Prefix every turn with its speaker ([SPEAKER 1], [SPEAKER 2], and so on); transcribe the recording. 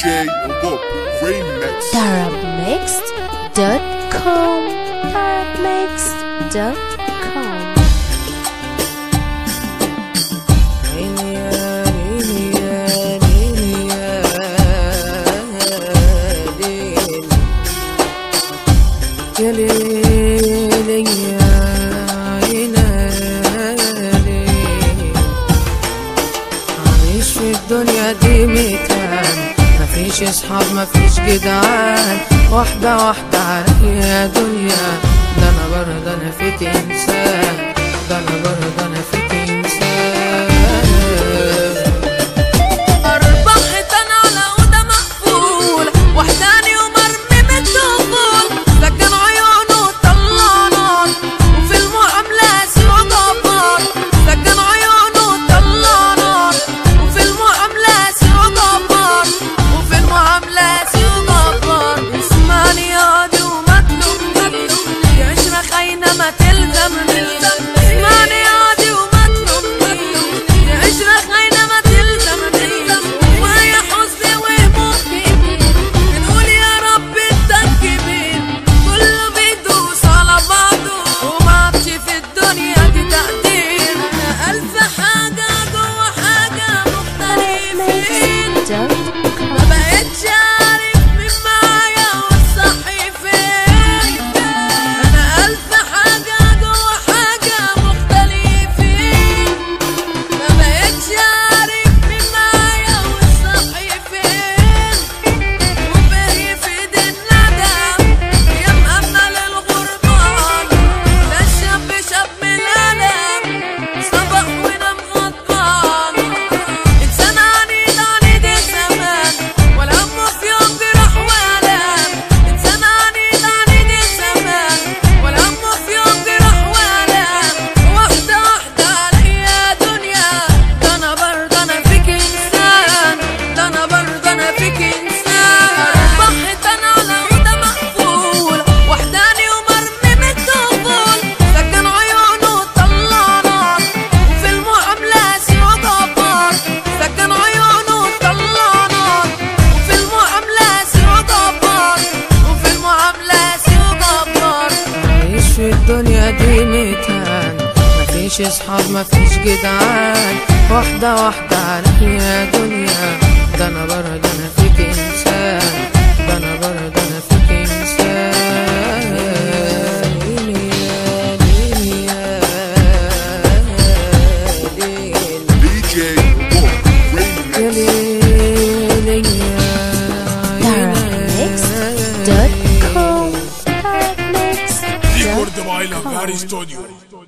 [SPEAKER 1] DJ Bob Remix
[SPEAKER 2] Darabmixed.com Darabmixed.com
[SPEAKER 3] يا ليل يا عيني عايش في الدنيا دي ميتان مفيش اصحاب مفيش جدعان واحدة واحدة عليا يا دنيا ده انا برضه انا فيك انسان ده انا برضه انا فيك انسان أربحت أنا على أوضة مقفولة وحداني ومرمي بالدخول لكن عيونه طلع نار وفي المعاملة سوى جبار لكن عيونه طلع نار وفي المعاملة سوى جبار وفي المعاملة سوى جبار اسمعني يا دي وما تلومني يا عشرة خاينة ما تلزمني اسمعني يا دي وما تلومني يا عشرة خاينة ما تلزمني ويا حزن وهمومي بنقول يا رب انت الكبير كله بيدوس على بعضه وما عادش في الدنيا دي تقدير انا الف حاجة جوا حاجة مختلفين ما بقتش عارف مين معايا والصح فين انا الف حاجة جوا حاجة مختلفين ما بقتش عارف مين معايا والصح فين وباقي في ايد الندم يا مأمل الغربان ده الشاب شاب من الألم صبح ونام غضبان إنسان عنيد عنيد الزمان ولا همه في يوم جرح وألم إنسان عنيد عنيد الزمان ولا همه في يوم جرح وألم واحدة واحدة عليا دنيا ده أنا برضه أنا فيك إنسان ده أنا برضه أنا فيك إنسان ربحت أنا على أوضة مقفولة وحداني ومرمي بالدخول لكن عيونه طلع نار وفي المعاملة سوى جبار لكن عيونه طلع نار وفي المعاملة سوى جبار وفي المعاملة سوى جبار عايش في الدنيا دي ميتان مفيش اصحاب مفيش جدعان واحدة واحدة عليا يا دنيا ده انا برضه انا فيك انسان ده انا برضه انا فيك انسان ليلي يا ليلي يا ليلي
[SPEAKER 1] DJ Bob Remix
[SPEAKER 3] يا ليلي يا
[SPEAKER 2] Darabmixed.com Darabmixed.com
[SPEAKER 1] Record by La Vari Studio